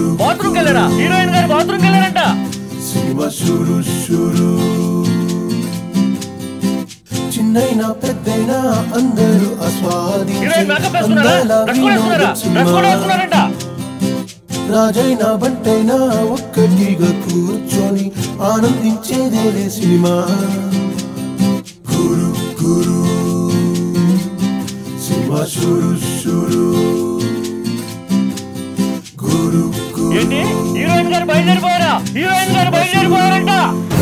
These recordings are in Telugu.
బాత్రూమ్ వెళ్ళారా హీరోయిన్ గారు బాత్రూమ్ వెళ్ళారంట సినిమా షురు షురు చిన్నైనా పెద్దైనా అందరూ హీరోయిన్ మేకప్ వేసుకున్నారా డ్రెస్ కూడా వేసుకున్నారా డ్రెస్ కూడా వేసుకున్నారంట రాజైనా బంటైనా ఒక్కటిగా కూర్చొని ఆనందించేదేలే సినిమా గురు గురు సినిమా షురు షురు గురు గురు ఏంటి హీరోయిన్ గారు బయలుదేరిపోయారా హీరోయిన్ గారు బయలుదేరిపోయారంట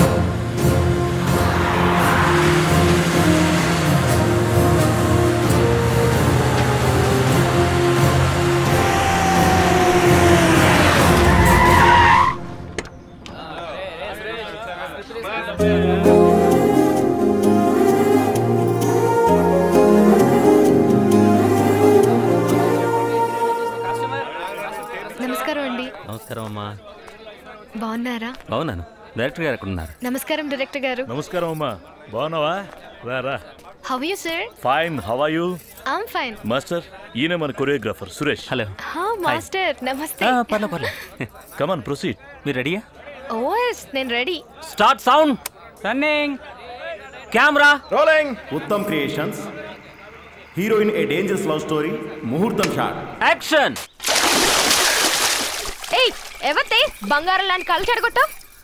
నమస్కారం అండి నమస్కారం అమ్మా బాగున్నారా బాగున్నాను డైరెక్టర్ గారు ఎక్కడ ఉన్నారు నమస్కారం డైరెక్టర్ గారు నమస్కారం అమ్మా బాగున్నావా రారా how you sir fine how are you I'm fine master ఈయన మన కొరియోగ్రాఫర్ సురేష్ హలో హా మాస్టర్ నమస్తే పర్లే పర్లే కమాన్ ప్రొసీడ్ మీరు రెడీయా ఓఎస్ నేను ready start sound running camera rolling Uttam creations heroine a dangerous love story ముహూర్తం షాట్ యాక్షన్ ఏయ్ ఎవతే బంగారం లాంటి కళ్ళు చెడగొట్టు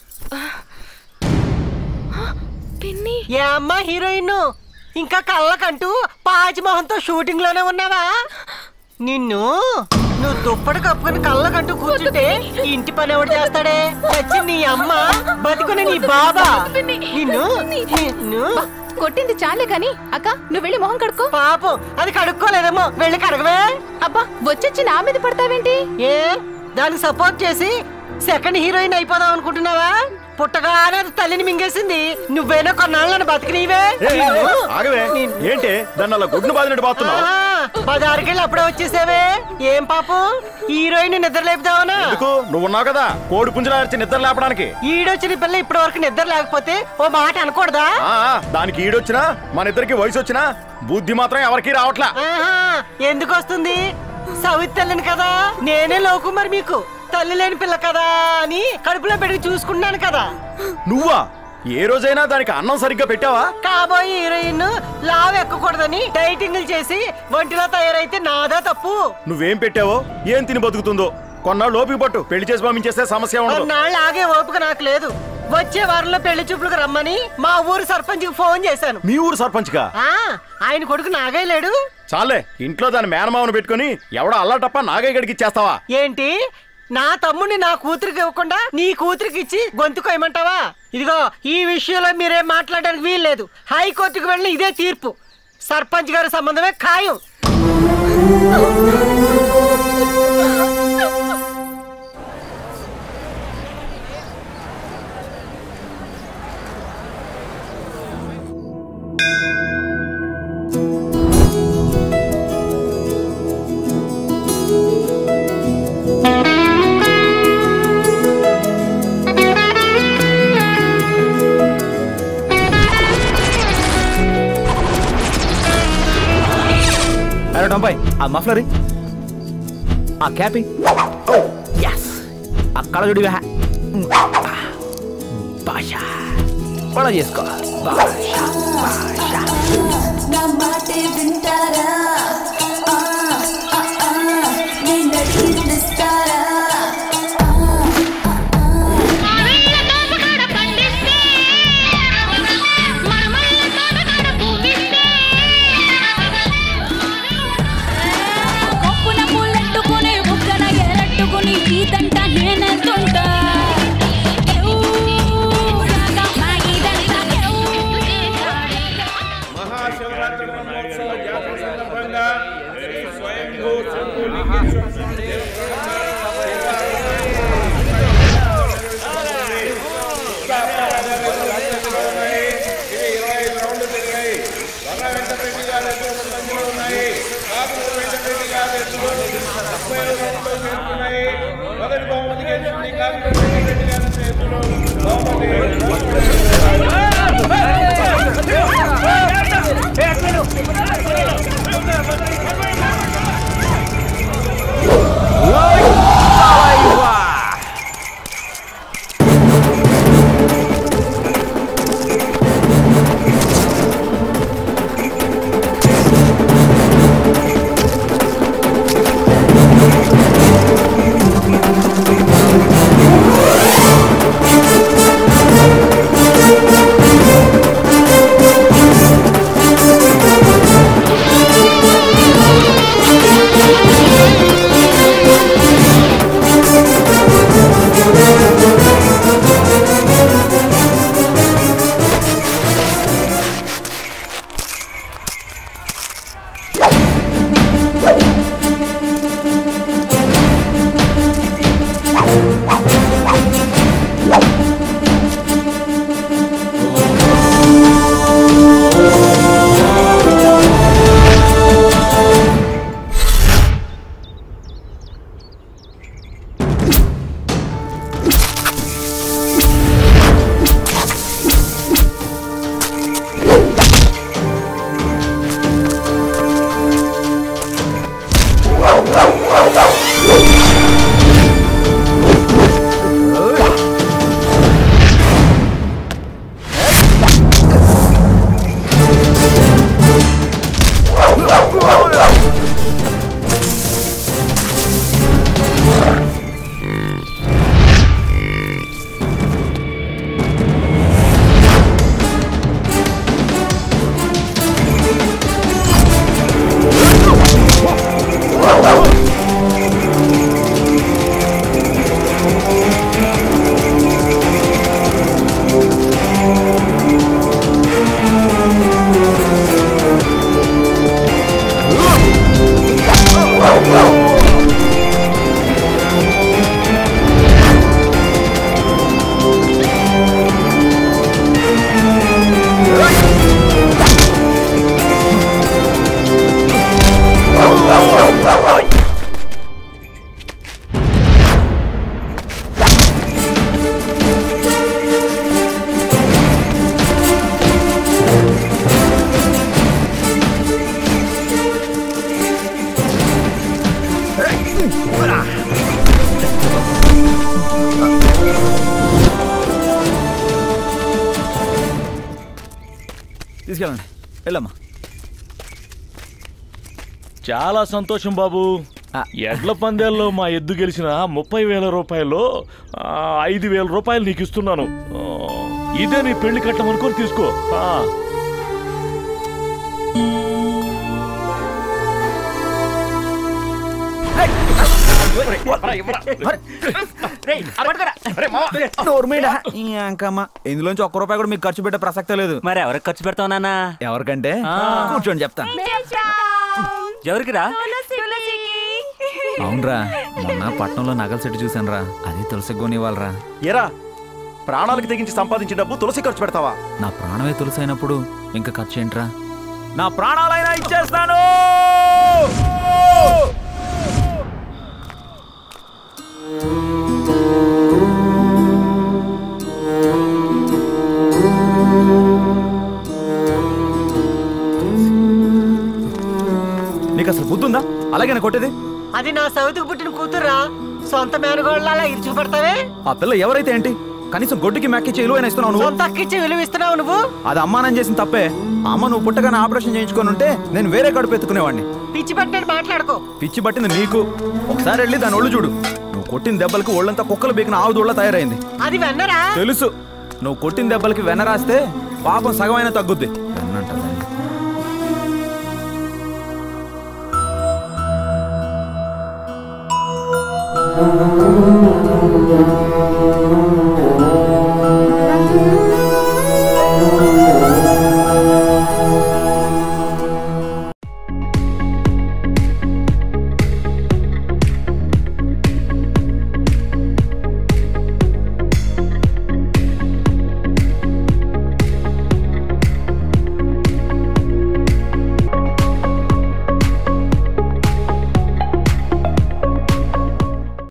పిన్ని ఏ అమ్మా హీరోయిన్ ఇంకా కళ్ళకంటూ పాచిమోహంతో షూటింగ్ లోనే ఉన్నావా నిన్ను నువ్వు దుప్పటి కప్పుకొని కళ్ళకంటూ కూర్చుంటే ఇంటి పని ఎవడు చేస్తాడే వచ్చి నీ అమ్మ బతుకుని నీ బాబా నిన్ను నిన్ను కొట్టింది చాలే కానీ అక్క నువ్వు వెళ్ళి మొహం కడుక్కో పాపం అది కడుక్కోలేదేమో వెళ్ళి కడగవే అబ్బా వచ్చొచ్చి నా మీద పడతావేంటి ఏ దానికి సపోర్ట్ చేసి సెకండ్ హీరోయిన్ అయిపోదాం అనుకుంటున్నావా పుట్టగానే అది తల్లిని మింగేసింది నువ్వేనా కొన్నాళ్ళని బతికినీవే ఆగవే ఏంటి దాన్ని అలా గుడ్డును బాదినట్టు బాతున్నావు బజారుకి వెళ్ళి అప్పుడే వచ్చేసావే ఏం పాపం హీరోయిన్ నిద్ర లేపుదావనా ఎందుకు నువ్వు ఉన్నావు కదా కోడి పుంజులా అరిచి నిద్ర లేపడానికి ఈడొచ్చిన పిల్ల ఇప్పటి వరకు నిద్ర లేకపోతే ఓ మాట అనకూడదా ఆ, ఆ, దానికి ఈడొచ్చినా మన ఇద్దరికి వయసు వచ్చినా బుద్ధి మాత్రం ఎవరికి రావట్లా ఆహా, ఎందుకు వస్తుంది సవిత్ తల్లిని కదా నేనే లోకు మరి మీకు తల్లి లేని పిల్ల కదా అని కడుపులో పెట్టి చూసుకున్నాను కదా నువ్వా ఏ రోజైనా దానికి అన్నం సరిగ్గా పెట్టావా కాబోయే హీరోయిన్ లావ్ ఎక్కకూడదని డైటింగ్లు చేసి ఒంటిలో తయారైతే నాదా తప్పు నువ్వేం పెట్టావో ఏం తిని బతుకుతుందో కొన్నాళ్ళు ఓపిక పట్టు పెళ్లి చేసి పంపించేస్తే సమస్య ఉండదు కొన్నాళ్ళు ఆగే ఓపిక నాకు లేదు వచ్చే వారంలో పెళ్లి చూపులకు రమ్మని మా ఊరు సర్పంచ్ ఫోన్ చేశాను మీ ఊరు సర్పంచ్గా ఆ ఆయన కొడుకు నాగయ్య లేడు చాలే ఇంట్లో దాని మేనమావను పెట్టుకుని ఎవడో అల్లాటప్ప నాగయ్య గడికి ఇచ్చేస్తావా ఏంటి నా తమ్ముడిని నా కూతురికి ఇవ్వకుండా నీ కూతురికి ఇచ్చి గొంతు కొయ్యమంటావా ఇదిగో ఈ విషయంలో మీరేం మాట్లాడడానికి వీల్లేదు హైకోర్టుకు వెళ్ళి ఇదే తీర్పు సర్పంచ్ గారి సంబంధమే ఖాయం అరే టొంపాయ్ ఆ మఫ్లర్ ఆ క్యాపి ఎస్ ఆ కళజుడి భాష పడ చేసుకో భాష భాష నా మాటే వింటారా ఆ, ఆ, ఆ, నేను అడిగిస్తారా కొప్పున పూలెట్టుకుని బుక్కన ఎరట్టుకుని ఈతంట నేనెళ్తుంటా ఎవ్వు, రాగా మాగిదంట, ఎవ్వు. మహాశివరాత్రి బ్రహ్మోత్సవ జాతర సందర్భంగా శ్రీ స్వయంభూ మొదటి బహుమతి గెలిచింది కాకిరెడ్డి రెడ్డి గారి చేతిలో Live! తీసుకెళ్ళండి వెళ్ళమ్మా చాలా సంతోషం బాబు ఎడ్ల పందేల్లో మా ఎద్దు గెలిచిన ముప్పై వేల రూపాయలు ఆ, ఐదు వేల రూపాయలు నీకు ఇస్తున్నాను ఆ, ఇదే నీ పెళ్లి కట్టమనుకొని తీసుకో ఆ. నోర్మేడా ఇంకమ్మ ఇందులోంచి ఒక్క రూపాయి కూడా మీకు ఖర్చు పెట్టే ప్రసక్తే లేదు మరి ఎవరికి ఖర్చు పెడతావు నాన్న ఎవరికంటే కూర్చోండి చెప్తాను ఎవరికిరా అవునరా మొన్న పట్నంలో నగల సెట్ చూసాను రా అది తులసి కొనివ్వాలరా ఎరా ప్రాణాలకు తెగించి సంపాదించిన డబ్బు తులసి ఖర్చు పెడతావా నా ప్రాణమే తులసి అయినప్పుడు ఇంకా ఖర్చు ఏంట్రా నా ప్రాణాలైనా ఇచ్చేస్తాను నీకు అసలు బుద్ధి ఉందా అలాగే కొట్టేది అది నా సౌతికి పుట్టిన కూతురా సొంత మేనగోళ్ళ అలా ఇరుచుకుపడతావే ఆ పిల్ల ఎవరైతే ఏంటి కనీసం గొడ్డుకి మెక్కిచ్చి ఇలువైన ఇస్తున్నావు నువ్వు సొంత అక్కిచ్చి విలువ ఇస్తున్నావు నువ్వు అది అమ్మానం చేసిన తప్పే అమ్మ నువ్వు పుట్టగానే ఆపరేషన్ చేయించుకొని ఉంటే నేను వేరే కడుపు ఎత్తుకునేవాడిని పిచ్చి పట్టినట్టు మాట్లాడుకో పిచ్చి పట్టింది నీకు ఒకసారి వెళ్ళి దాని ఒళ్ళు చూడు నువ్వు కొట్టిన దెబ్బలకి ఒళ్ళంతా కుక్కలు బీకిన ఆవుదోళ్ళ తయారైంది అది వెన్నరా తెలుసు నువ్వు కొట్టిన దెబ్బలకి వెన రాస్తే పాపం సగమైన తగ్గుద్ది వెన్నంటది. ఆ